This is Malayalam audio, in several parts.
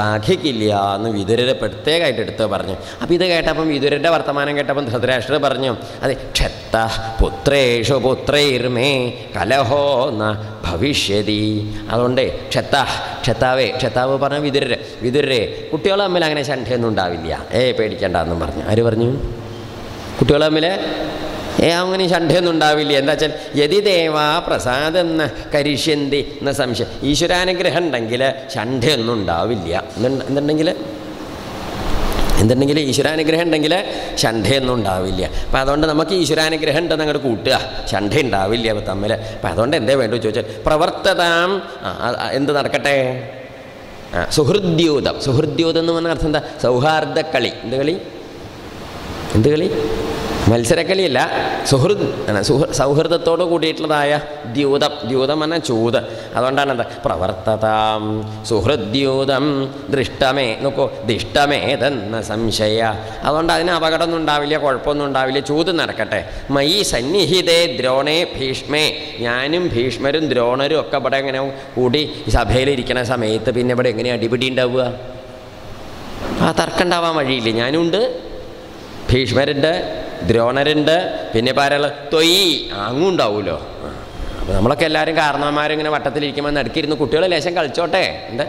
ശ്ലാഘിക്കില്ല എന്ന് വിതുരരെ പ്രത്യേകമായിട്ട് എടുത്ത് പറഞ്ഞു അപ്പം ഇത് കേട്ടപ്പം വിതുരൻ്റെ വർത്തമാനം കേട്ടപ്പം ധൃതരാഷ്ട്രർ പറഞ്ഞു അതെ ക്ഷത്ത പുത്രേഷു പുത്രൈർമേ കലഹോ ന ഭവിഷ്യതി അതുകൊണ്ട് ക്ഷത്ത ക്ഷത്താവേ ക്ഷത്താവ് പറഞ്ഞ വിതുരരെ വിതുരരെ കുട്ടികൾ തമ്മിൽ അങ്ങനെ ശണ്ഠയൊന്നും ഉണ്ടാവില്ല ഏ പേടിക്കണ്ട എന്നും പറഞ്ഞു ആര് പറഞ്ഞു കുട്ടികൾ തമ്മിൽ ഏ അങ്ങനെ ശണ്ഠയൊന്നും ഉണ്ടാവില്ല എന്താ വെച്ചാൽ യതി ദേവാ പ്രസാദെന്ന് കരിഷ്യന്തി എന്ന സംശയം ഈശ്വരാനുഗ്രഹം ഉണ്ടെങ്കിൽ ശണ്ഠയൊന്നും ഉണ്ടാവില്ല എന്തുണ്ട് എന്തുണ്ടെങ്കിൽ എന്തുണ്ടെങ്കിൽ ഈശ്വരാനുഗ്രഹം ഉണ്ടെങ്കിൽ ശണ്ഠയൊന്നും ഉണ്ടാവില്ല അപ്പം അതുകൊണ്ട് നമുക്ക് ഈശ്വരാനുഗ്രഹം ഉണ്ടെന്ന് അങ്ങോട്ട് കൂട്ടുക ശണ്ഠ ഉണ്ടാവില്ല അപ്പം തമ്മിൽ അപ്പം അതുകൊണ്ട് എന്തേ വേണ്ടു ചോദിച്ചാൽ പ്രവർത്തതാം ആ, ആ, ആ, എന്ത് നടക്കട്ടെ ആ, സുഹൃദ്യൂതം സുഹൃദ്യൂതം എന്ന് പറഞ്ഞ അർത്ഥം എന്താ സൗഹാർദ്ദക്കളി എന്ത് കളി എന്ത് കളി മത്സരക്കളിയല്ല സുഹൃദ് ആണ് സുഹൃ സൗഹൃദത്തോട് കൂടിയിട്ടുള്ളതായ ദ്യൂതം ദ്യൂതം പറഞ്ഞാൽ ചൂത് അതുകൊണ്ടാണ് എന്താ പ്രവർത്തതാം സുഹൃദ്യൂതം ദൃഷ്ടമേ നോക്കൂ ദിഷ്ടമേതെന്ന സംശയ അതുകൊണ്ട് അതിന് അപകടമൊന്നും ഉണ്ടാവില്ല കുഴപ്പമൊന്നും ഉണ്ടാവില്ല ചൂത് നടക്കട്ടെ മയി സന്നിഹിതേ ദ്രോണേ ഭീഷ്മേ ഞാനും ഭീഷ്മരും ദ്രോണരും ഒക്കെ ഇവിടെ ഇങ്ങനെ കൂടി സഭയിലിരിക്കുന്ന സമയത്ത് പിന്നെ ഇവിടെ എങ്ങനെ അടിപിടി ഉണ്ടാവുക ആ തർക്കം ഉണ്ടാവാൻ വഴിയില്ല ഞാനുണ്ട് ഭീഷ്മരുണ്ട് ദ്രോണരുണ്ട് പിന്നെ പാരള് തൊയ് അങ്ങും ഉണ്ടാവുമല്ലോ അപ്പോൾ നമ്മളൊക്കെ എല്ലാവരും കാരണവന്മാരിങ്ങനെ വട്ടത്തിലിരിക്കുമ്പോൾ നടുക്കിരുന്ന് കുട്ടികൾ ലേശം കളിച്ചോട്ടെ എന്താ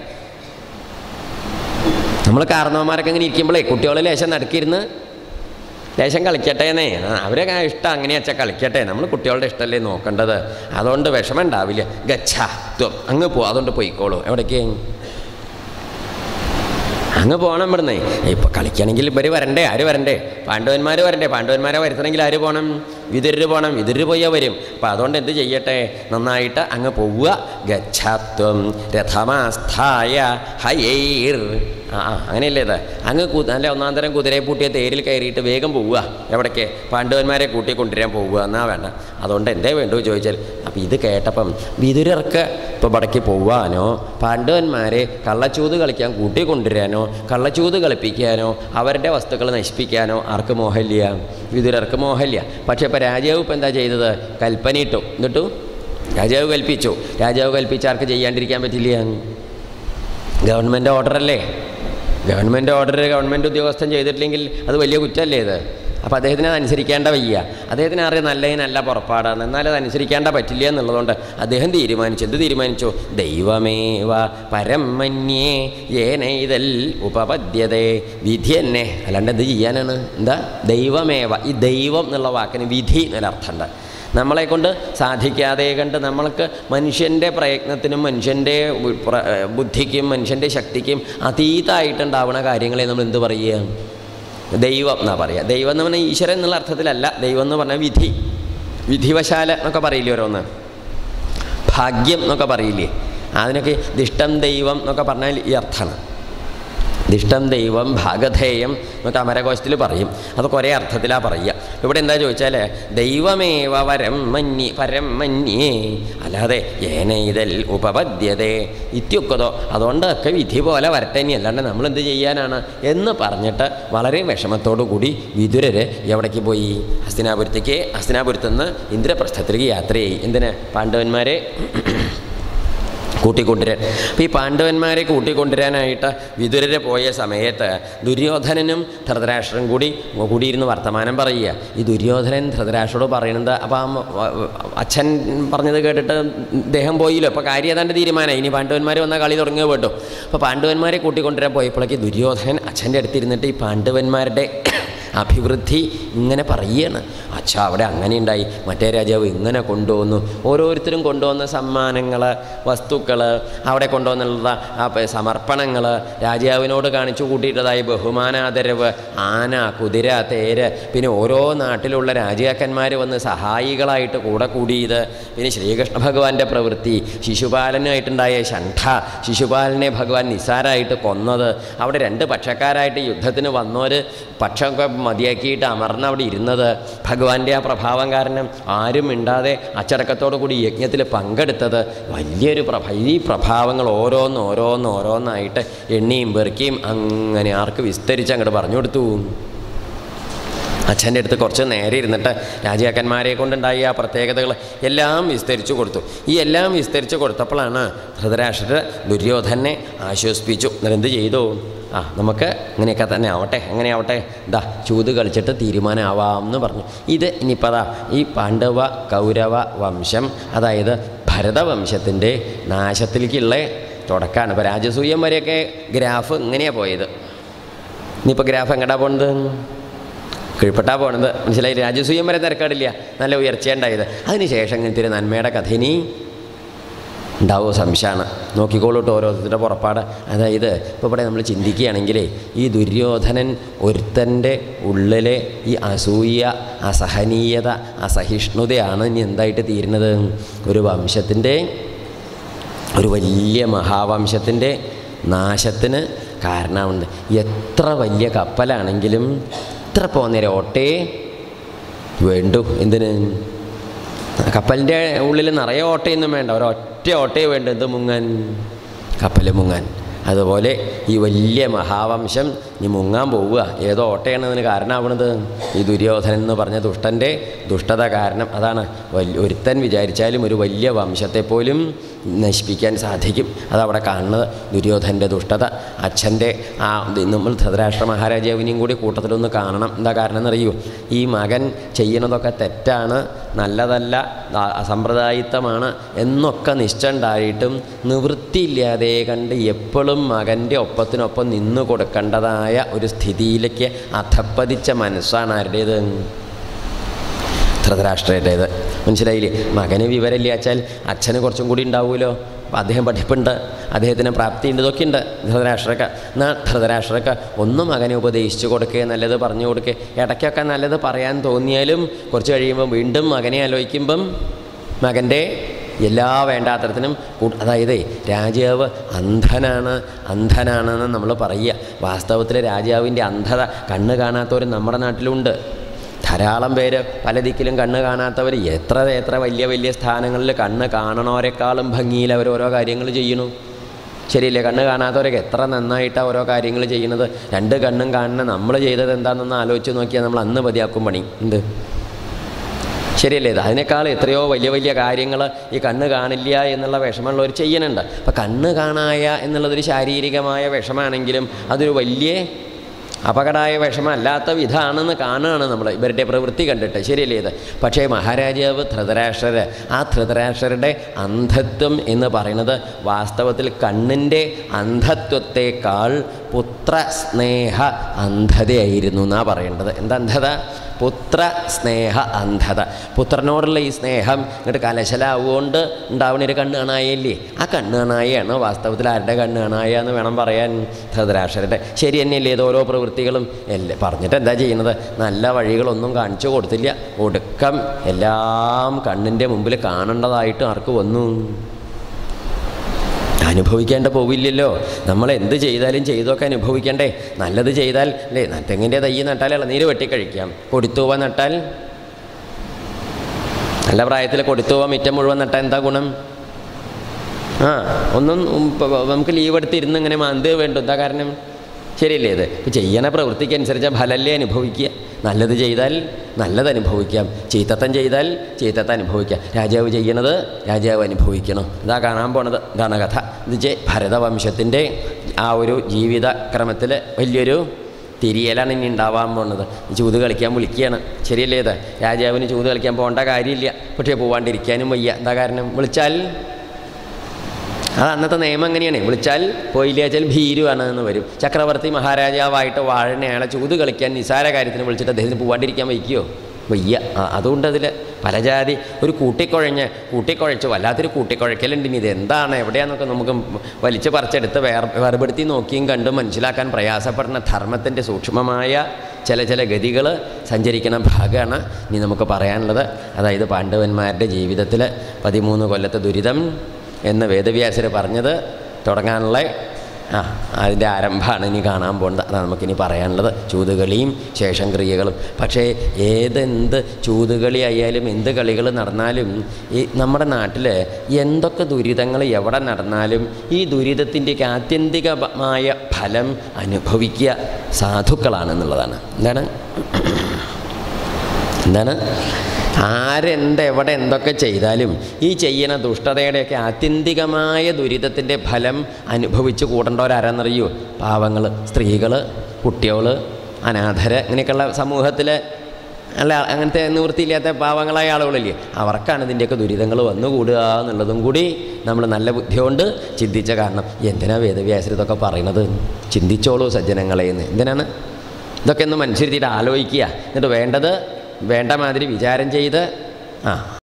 നമ്മൾ കാരണവന്മാരൊക്കെ ഇങ്ങനെ ഇരിക്കുമ്പോഴേ കുട്ടികൾ ലേശം നടുക്കിരുന്ന് ലേശം കളിക്കട്ടെ എന്നേ അവരൊക്കെ ഇഷ്ടം അങ്ങനെ വെച്ചാൽ കളിക്കട്ടെ നമ്മൾ കുട്ടികളുടെ ഇഷ്ടമല്ലേ നോക്കേണ്ടത് അതുകൊണ്ട് വിഷമം ഉണ്ടാവില്ല ഗച്ഛ ത്വം അങ്ങ് പോ അതുകൊണ്ട് പോയിക്കോളൂ എവിടേക്ക് അങ്ങ് പോകണം ഇവിടുന്ന് ഇപ്പം കളിക്കണമെങ്കിൽ ഇവർ വരണ്ടേ ആര് വരണ്ടേ പാണ്ഡവന്മാർ വരണ്ടേ പാണ്ഡവന്മാരെ വരുത്തണമെങ്കിൽ ആര് പോകണം വിതുരര് പോകണം വിതുരര് പോയാൽ വരും അപ്പം അതുകൊണ്ട് എന്ത് ചെയ്യട്ടെ നന്നായിട്ട് അങ്ങ് പോവുക ഗച്ഛത്വം രഥമാസ്ഥായ ഹയൈർ ആ ആ അങ്ങനെയല്ലേ ഇത് അങ്ങ് കു നല്ല ഒന്നാം തരം കുതിരയെ പൂട്ടിയ തേരിൽ കയറിയിട്ട് വേഗം പോവുക എവിടേക്ക് പാണ്ഡവന്മാരെ കൂട്ടി കൊണ്ടുവരാൻ പോവുക എന്നാ വേണ്ട അതുകൊണ്ട് എന്തേ വേണ്ടു ചോദിച്ചാൽ അപ്പം ഇത് കേട്ടപ്പം വിതുരർക്ക് ഇപ്പോൾ ഇവിടേക്ക് പോവാനോ പാണ്ഡവന്മാരെ കള്ളച്ചൂത് കളിക്കാൻ കൂട്ടി കൊണ്ടുവരാനോ കള്ളച്ചൂത് കളിപ്പിക്കാനോ അവരുടെ വസ്തുക്കൾ നശിപ്പിക്കാനോ ആർക്ക് മോഹമില്ല വിതുരർക്ക് മോഹമില്ല പക്ഷേ ഇപ്പോൾ രാജാവ് ഇപ്പം എന്താ ചെയ്തത് കൽപ്പനയിട്ടു എന്നിട്ടു രാജാവ് കൽപ്പിച്ചു രാജാവ് കൽപ്പിച്ച ആർക്ക് ചെയ്യാണ്ടിരിക്കാൻ പറ്റില്ല ഗവൺമെൻറ് ഓർഡറല്ലേ ഗവൺമെൻറ് ഓർഡർ ഗവൺമെൻറ് ഉദ്യോഗസ്ഥൻ ചെയ്തിട്ടില്ലെങ്കിൽ അത് വലിയ കുറ്റമല്ലേ ഇത് അപ്പോൾ അദ്ദേഹത്തിന് അത് അനുസരിക്കേണ്ട വയ്യ അദ്ദേഹത്തിന് അറിയാം നല്ലതിനല്ല പുറപ്പാടാണ് എന്നാൽ അത് അനുസരിക്കേണ്ട പറ്റില്ല എന്നുള്ളതുകൊണ്ട് അദ്ദേഹം തീരുമാനിച്ചു എന്ത് തീരുമാനിച്ചു ദൈവമേവ പരമന്യേ ഏനൈതൽ ഉപപദ്യതേ വിധി തന്നെ അല്ലാണ്ട് എന്ത് ചെയ്യാനാണ് എന്താ ദൈവമേവ ഈ ദൈവം എന്നുള്ള വാക്കിന് വിധി എന്നൊരർത്ഥമുണ്ട് നമ്മളെ കൊണ്ട് സാധിക്കാതെ കണ്ട് നമ്മൾക്ക് മനുഷ്യൻ്റെ പ്രയത്നത്തിനും മനുഷ്യൻ്റെ ബു- പ്ര- ബുദ്ധിക്കും മനുഷ്യൻ്റെ ശക്തിക്കും അതീതമായിട്ടുണ്ടാവുന്ന കാര്യങ്ങളെ നമ്മൾ എന്ത് പറയുക ദൈവം എന്നാ പറയുക ദൈവം എന്ന് പറഞ്ഞാൽ ഈശ്വരൻ എന്നുള്ള അർത്ഥത്തിലല്ല ദൈവം എന്ന് പറഞ്ഞാൽ വിധി വിധിവശാല എന്നൊക്കെ പറയില്ലേ ഓരോന്ന് ഭാഗ്യം എന്നൊക്കെ പറയില്ലേ അതിനൊക്കെ ദിഷ്ടം ദൈവം എന്നൊക്കെ പറഞ്ഞാൽ ഈ അർത്ഥമാണ് ദിഷ്ടം ദൈവം ഭാഗധേയം എന്നൊക്കെ അമരകോശത്തിൽ പറയും അതൊക്കെ ഒരേ അർത്ഥത്തിലാണ് പറയുക ഇവിടെ എന്താ ചോദിച്ചാൽ ദൈവമേവ വരം മന്യേ പരം മന്യേ അല്ലാതെ ഏനൈതൽ ഉപപദ്യതേ ഇത്യൊക്കതോ അതുകൊണ്ടൊക്കെ വിധി പോലെ വരട്ടെ ഇനി അല്ലാണ്ട് നമ്മൾ എന്ത് ചെയ്യാനാണ് എന്ന് പറഞ്ഞിട്ട് വളരെ വിഷമത്തോടു കൂടി വിതുരര് എവിടേക്ക് പോയി ഹസ്തിനാപുരത്തേക്ക് ഹസ്തിനാപുരത്തു നിന്ന് ഇന്ദ്രപ്രസ്ഥത്തിലേക്ക് യാത്ര ചെയ്യും എന്തിന് പാണ്ഡവന്മാരെ കൂട്ടിക്കൊണ്ടുവരാൻ അപ്പോൾ ഈ പാണ്ഡവന്മാരെ കൂട്ടിക്കൊണ്ടുവരാനായിട്ട് വിതുരരെ പോയ സമയത്ത് ദുര്യോധനനും ധൃതരാഷ്ട്രം കൂടി കൂടിയിരുന്ന് വർത്തമാനം പറയുക ഈ ദുര്യോധനൻ ധൃതരാഷ്ട്രോട് പറയുന്നത് അപ്പോൾ ആ മ- വ- അച്ഛൻ പറഞ്ഞത് കേട്ടിട്ട് ദേഹം പോയില്ലോ അപ്പോൾ കാര്യം ഏതാണ്ട് തീരുമാനമായി ഇനി പാണ്ഡവന്മാർ വന്ന കളി തുടങ്ങിയ കേട്ടോ അപ്പോൾ പാണ്ഡവന്മാരെ കൂട്ടിക്കൊണ്ടുവരാൻ പോയപ്പോഴേക്ക് ദുര്യോധനൻ അച്ഛൻ്റെ അടുത്തിരുന്നിട്ട് ഈ പാണ്ഡവന്മാരുടെ അഭിവൃദ്ധി ഇങ്ങനെ പറയുകയാണ് അച്ഛാ അവിടെ അങ്ങനെ ഉണ്ടായി മറ്റേ രാജാവ് ഇങ്ങനെ കൊണ്ടുവന്നു ഓരോരുത്തരും കൊണ്ടുവന്ന സമ്മാനങ്ങൾ വസ്തുക്കൾ അവിടെ കൊണ്ടുവന്നുള്ള ആ പ- സമർപ്പണങ്ങൾ രാജാവിനോട് കാണിച്ചു കൂട്ടിയിട്ടതായി ബഹുമാനാദരവ് ആന കുതിര തേര് പിന്നെ ഓരോ നാട്ടിലുള്ള രാജാക്കന്മാർ വന്ന് സഹായികളായിട്ട് കൂടെ കൂടിയത് പിന്നെ ശ്രീകൃഷ്ണ ഭഗവാന്റെ പ്രവൃത്തി ശിശുപാലനായിട്ടുണ്ടായ ഷണ്ഠ ശിശുപാലനെ ഭഗവാൻ നിസ്സാരായിട്ട് കൊന്നത് അവിടെ രണ്ട് പക്ഷക്കാരായിട്ട് യുദ്ധത്തിന് വന്നവർ പക്ഷമൊക്കെ മതിയാക്കിയിട്ട് അമർന്ന് അവിടെ ഇരുന്നത് ഭഗവാന്റെ ആ പ്രഭാവം കാരണം ആരും മിണ്ടാതെ അച്ചടക്കത്തോടു കൂടി യജ്ഞത്തിൽ പങ്കെടുത്തത് വലിയൊരു പ്രഭ ഈ പ്രഭാവങ്ങൾ ഓരോന്ന് ഓരോന്ന് ഓരോന്നായിട്ട് എണ്ണിയും പെറുക്കിയും അങ്ങനെ ആർക്ക് വിസ്തരിച്ച് അങ്ങോട്ട് പറഞ്ഞു കൊടുത്തു അച്ഛൻ്റെ അടുത്ത് കുറച്ച് നേരെ ഇരുന്നിട്ട് രാജാക്കന്മാരെ കൊണ്ടുണ്ടായ ആ പ്രത്യേകതകൾ എല്ലാം വിസ്തരിച്ചു കൊടുത്തു ഈ എല്ലാം വിസ്തരിച്ചു കൊടുത്തപ്പോഴാണ് ധൃതരാഷ്ട്രർ ദുര്യോധനെ ആശ്വസിപ്പിച്ചു എന്നിട്ട് എന്ത് ചെയ്തു ആ നമുക്ക് ഇങ്ങനെയൊക്കെ തന്നെ ആവട്ടെ എങ്ങനെ ആവട്ടെ ഇതാ ചൂത് കളിച്ചിട്ട് തീരുമാനമാവാം എന്ന് പറഞ്ഞു ഇത് ഇനിയിപ്പോൾ അതാ ഈ പാണ്ഡവ കൗരവ വംശം അതായത് ഭരതവംശത്തിൻ്റെ നാശത്തിലേക്കുള്ള തുടക്കമാണ് ഇപ്പോൾ രാജസൂയം വരെയൊക്കെ ഗ്രാഫ് ഇങ്ങനെയാണ് പോയത് ഇനിയിപ്പോൾ ഗ്രാഫ് എങ്ങടാ പോണത് കീഴ്പ്പെട്ടാ പോണത് മനസ്സിലായി രാജസൂയം വരെ തിരക്കാടില്ല നല്ല ഉയർച്ചയുണ്ടായത് അതിനുശേഷം ഇങ്ങനത്തെ ഒരു നന്മയുടെ കഥ ഇനി ഉണ്ടാവുമോ സംശയമാണ് നോക്കിക്കോളൂട്ടോ ഓരോരുത്തരുടെ പുറപ്പാട് അതായത് ഇപ്പോൾ ഇവിടെ നമ്മൾ ചിന്തിക്കുകയാണെങ്കിലേ ഈ ദുര്യോധനൻ ഒരുത്തൻ്റെ ഉള്ളിലെ ഈ അസൂയ അസഹനീയത അസഹിഷ്ണുതയാണ് ഇനി എന്തായിട്ട് തീരുന്നത് ഒരു വംശത്തിൻ്റെ ഒരു വലിയ മഹാവംശത്തിൻ്റെ നാശത്തിന് കാരണമുണ്ട് എത്ര വലിയ കപ്പലാണെങ്കിലും എത്ര പോന്നേരം ഓട്ടേ വേണ്ടു എന്തിന് കപ്പലിൻ്റെ ഉള്ളിൽ നിറയെ ഓട്ടയൊന്നും വേണ്ട ഒരൊറ്റ ഓട്ടയെ വേണ്ട എന്ത് മുങ്ങാൻ കപ്പൽ മുങ്ങാൻ അതുപോലെ ഈ വലിയ മഹാവംശം ഇനി മുങ്ങാൻ പോവുക ഏതോ ഓട്ടയാണ് അതിന് കാരണമാവുന്നത് ഈ ദുര്യോധനൻ എന്ന് പറഞ്ഞ ദുഷ്ടൻ്റെ ദുഷ്ടത കാരണം അതാണ് വലിയ ഒരുത്തൻ വിചാരിച്ചാലും ഒരു വലിയ വംശത്തെ പോലും നശിപ്പിക്കാൻ സാധിക്കും അതവിടെ കാണുന്നത് ദുര്യോധൻ്റെ ദുഷ്ടത അച്ഛൻ്റെ ആ ഇത് നമ്മൾ ധൃതരാഷ്ട്ര മഹാരാജാവിനെയും കൂടി കൂട്ടത്തിലൊന്ന് കാണണം എന്താ കാരണം എന്നറിയൂ ഈ മകൻ ചെയ്യുന്നതൊക്കെ തെറ്റാണ് നല്ലതല്ല ആ- അസമ്പ്രദായിത്വമാണ് എന്നൊക്കെ നിശ്ചയുണ്ടായിട്ടും നിവൃത്തിയില്ലാതെ കണ്ട് എപ്പോഴും മകൻ്റെ ഒപ്പത്തിനൊപ്പം നിന്ന് കൊടുക്കേണ്ടതായ ഒരു സ്ഥിതിയിലേക്ക് അധപ്പതിച്ച മനസ്സാണ് ആരുടേത് ധൃതരാഷ്ട്രയുടേത് മനസ്സിലായില്ലേ മകന് വിവരമില്ല വെച്ചാൽ അച്ഛന് കുറച്ചും കൂടി ഉണ്ടാവുമല്ലോ അപ്പം അദ്ദേഹം പഠിപ്പുണ്ട് അദ്ദേഹത്തിന് പ്രാപ്തിയുണ്ട് ഇതൊക്കെ ഉണ്ട് ധൃതരാഷ്ട്രക്ക് എന്നാൽ ധൃതരാഷ്ട്രക്ക് ഒന്ന് മകനെ ഉപദേശിച്ചു കൊടുക്കുക നല്ലത് പറഞ്ഞു കൊടുക്കുക ഇടയ്ക്കൊക്കെ നല്ലത് പറയാൻ തോന്നിയാലും കുറച്ച് കഴിയുമ്പോൾ വീണ്ടും മകനെ ആലോചിക്കുമ്പം മകൻ്റെ എല്ലാ വേണ്ടാത്തരത്തിനും കൂ- അതായത് രാജാവ് അന്ധനാണ് അന്ധനാണെന്ന് നമ്മൾ പറയുക വാസ്തവത്തിൽ രാജാവിൻ്റെ അന്ധത കണ്ണ് കാണാത്തവർ നമ്മുടെ നാട്ടിലുണ്ട് ധാരാളം പേര് പല ദിക്കിലും കണ്ണ് കാണാത്തവർ എത്ര എത്ര വലിയ വലിയ സ്ഥാനങ്ങളിൽ കണ്ണ് കാണണവരെക്കാളും ഭംഗിയിൽ അവർ ഓരോ കാര്യങ്ങൾ ചെയ്യണു ശരിയല്ലേ കണ്ണ് കാണാത്തവരൊക്കെ എത്ര നന്നായിട്ടാണ് ഓരോ കാര്യങ്ങൾ ചെയ്യുന്നത് രണ്ട് കണ്ണും കാണുന്ന നമ്മൾ ചെയ്തത് എന്താണെന്നൊന്ന് ആലോചിച്ച് നോക്കിയാൽ നമ്മൾ അന്ന് മതിയാക്കും പണി എന്ത് ശരിയല്ലേ ഇത് അതിനേക്കാൾ എത്രയോ വലിയ വലിയ കാര്യങ്ങൾ ഈ കണ്ണ് കാണില്ല എന്നുള്ള വിഷമമുള്ളവർ ചെയ്യുന്നുണ്ട് അപ്പം കണ്ണ് കാണായ എന്നുള്ളതൊരു ശാരീരികമായ വിഷമാണെങ്കിലും അതൊരു വലിയ അപകടമായ വിഷമല്ലാത്ത വിധാണെന്ന് കാണുകയാണ് നമ്മൾ ഇവരുടെ പ്രവൃത്തി കണ്ടിട്ട് ശരിയല്ലേ ഇത് പക്ഷേ മഹാരാജാവ് ധൃതരാഷ്ട്രർ ആ ധൃതരാഷ്ട്രരുടെ അന്ധത്വം എന്ന് പറയുന്നത് വാസ്തവത്തിൽ കണ്ണിൻ്റെ അന്ധത്വത്തെക്കാൾ പുത്രസ്നേഹ അന്ധതയായിരുന്നു എന്നാണ് പറയേണ്ടത് എന്താ അന്ധത പുത്ര സ്നേഹ അന്ധത പുത്രനോടുള്ള ഈ സ്നേഹം ഇങ്ങോട്ട് കലശലാവുകൊണ്ട് ഉണ്ടാവുന്ന ഒരു കണ്ണ് കാണായല്ലേ ആ കണ്ണ് കാണായാണ് വാസ്തവത്തിൽ ആരുടെ കണ്ണ് കാണായ എന്ന് വേണം പറയാൻ ധൃതരാഷ്ട്രരുടെ ശരി തന്നെയല്ലേ ഇത് ഓരോ പ്രവൃത്തികളും എല്ലാം പറഞ്ഞിട്ട് എന്താ ചെയ്യുന്നത് നല്ല വഴികളൊന്നും കാണിച്ചു കൊടുത്തില്ല ഒടുക്കം എല്ലാം കണ്ണിൻ്റെ മുമ്പിൽ കാണേണ്ടതായിട്ട് ആർക്ക് വന്നു അനുഭവിക്കേണ്ട പോവില്ലല്ലോ നമ്മൾ എന്ത് ചെയ്താലും ചെയ്തൊക്കെ അനുഭവിക്കണ്ടേ നല്ലത് ചെയ്താൽ അല്ലേ തെങ്ങിൻ്റെ തൈ നട്ടാൽ ഇളനീര് വെട്ടിക്കഴിക്കാം കൊടുത്തൂവ നട്ടാൽ നല്ല പ്രായത്തിൽ കൊടുത്തൂവ മിറ്റം മുഴുവൻ നട്ടാൽ എന്താ ഗുണം ആ ഒന്നും ഉം, പ- പ- നമുക്ക് ലീവ് എടുത്ത് ഇരുന്ന് ഇങ്ങനെ മാന്ത് വേണ്ടു എന്താ കാരണം ശരിയല്ലേ ഇത് ഇപ്പം ചെയ്യണ പ്രവൃത്തിക്ക് അനുസരിച്ച് ഫലല്ലേ അനുഭവിക്കുക നല്ലത് ചെയ്താൽ നല്ലത് അനുഭവിക്കാം ചീത്തത്തം ചെയ്താൽ ചീത്തത്തം അനുഭവിക്കാം രാജാവ് ചെയ്യണത് രാജാവ് അനുഭവിക്കണം ഇതാ കാണാൻ പോണത് ഇതാണ് കഥ ഇത് ചെ ഭരതവംശത്തിൻ്റെ ആ ഒരു ജീവിത ക്രമത്തിൽ വലിയൊരു തിരിയലാണ് ഇനി ഉണ്ടാവാൻ പോകുന്നത് ചൂത് കളിക്കാൻ വിളിക്കുകയാണ് ശരിയല്ലേ ഇത് രാജാവിന് ചൂത് കളിക്കാൻ പോകേണ്ട കാര്യമില്ല പക്ഷേ പോവാണ്ടിരിക്കാനും വയ്യ എന്താ കാരണം വിളിച്ചാൽ അത് അന്നത്തെ നിയമം എങ്ങനെയാണ് വിളിച്ചാൽ പോയില്ല വെച്ചാൽ ഭീരുവാണ് എന്ന് വരും ചക്രവർത്തി മഹാരാജാവായിട്ട് വാഴണയാളെ ചൂത് കളിക്കാൻ നിസാര കാര്യത്തിന് വിളിച്ചിട്ട് അദ്ദേഹത്തിന് പോവാണ്ടിരിക്കാൻ വയ്ക്കുമോ വയ്യ ആ, അതുകൊണ്ട് അതിൽ പലജാതി ഒരു കൂട്ടിക്കുഴഞ്ഞ് കൂട്ടിക്കുഴച്ച് വല്ലാത്തൊരു കൂട്ടിക്കുഴക്കലുണ്ട് ഇനി ഇത് എന്താണ് എവിടെയാണെന്നൊക്കെ നമുക്ക് വലിച്ചു പറിച്ചെടുത്ത് വേർ വേർപെടുത്തി നോക്കിയും കണ്ടും മനസ്സിലാക്കാൻ പ്രയാസപ്പെടുന്ന ധർമ്മത്തിൻ്റെ സൂക്ഷ്മമായ ചില ചില ഗതികൾ സഞ്ചരിക്കുന്ന ഭാഗമാണ് ഇനി നമുക്ക് പറയാനുള്ളത് അതായത് പാണ്ഡവന്മാരുടെ ജീവിതത്തിൽ പതിമൂന്ന് കൊല്ലത്തെ ദുരിതം എന്ന് വേദവ്യാസർ പറഞ്ഞത് തുടങ്ങാനുള്ള ആ അതിൻ്റെ ആരംഭമാണ് ഇനി കാണാൻ പോകുന്നത് അതാണ് നമുക്കിനി പറയാനുള്ളത് ചൂതുകളിയും ശേഷം ക്രിയകളും പക്ഷേ ഏതെന്ത് ചൂതുകളി ആയാലും എന്ത് കളികൾ നടന്നാലും ഈ നമ്മുടെ നാട്ടിൽ എന്തൊക്കെ ദുരിതങ്ങൾ എവിടെ നടന്നാലും ഈ ദുരിതത്തിൻ്റെയൊക്കെ ആത്യന്തികമായ ഫലം അനുഭവിക്കുക സാധുക്കളാണെന്നുള്ളതാണ് എന്താണ് എന്താണ് ആരെന്ത് എവിടെ എന്തൊക്കെ ചെയ്താലും ഈ ചെയ്യുന്ന ദുഷ്ടതയുടെയൊക്കെ ആത്യന്തികമായ ദുരിതത്തിൻ്റെ ഫലം അനുഭവിച്ച് കൂടേണ്ടവരാരെന്നറിയോ പാവങ്ങൾ സ്ത്രീകൾ കുട്ടികൾ അനാഥര് ഇങ്ങനെയൊക്കെയുള്ള സമൂഹത്തിൽ അല്ല അങ്ങനത്തെ നിവൃത്തിയില്ലാത്ത പാവങ്ങളായ ആളുകളില്ലേ അവർക്കാണ് ഇതിൻ്റെയൊക്കെ ദുരിതങ്ങൾ വന്നുകൂടുക എന്നുള്ളതും കൂടി നമ്മൾ നല്ല ബുദ്ധി കൊണ്ട് ചിന്തിച്ച കാരണം എന്തിനാ വേദവ്യാസർ ഇതൊക്കെ പറയണത് ചിന്തിച്ചോളൂ സജ്ജനങ്ങളെ എന്ന് എന്തിനാണ് ഇതൊക്കെ ഒന്ന് മനുഷ്യരുത്തിയിട്ട് ആലോചിക്കുക എന്നിട്ട് വേണ്ടത് വേണ്ട മാതിരി വിചാരം ചെയ്ത് ആ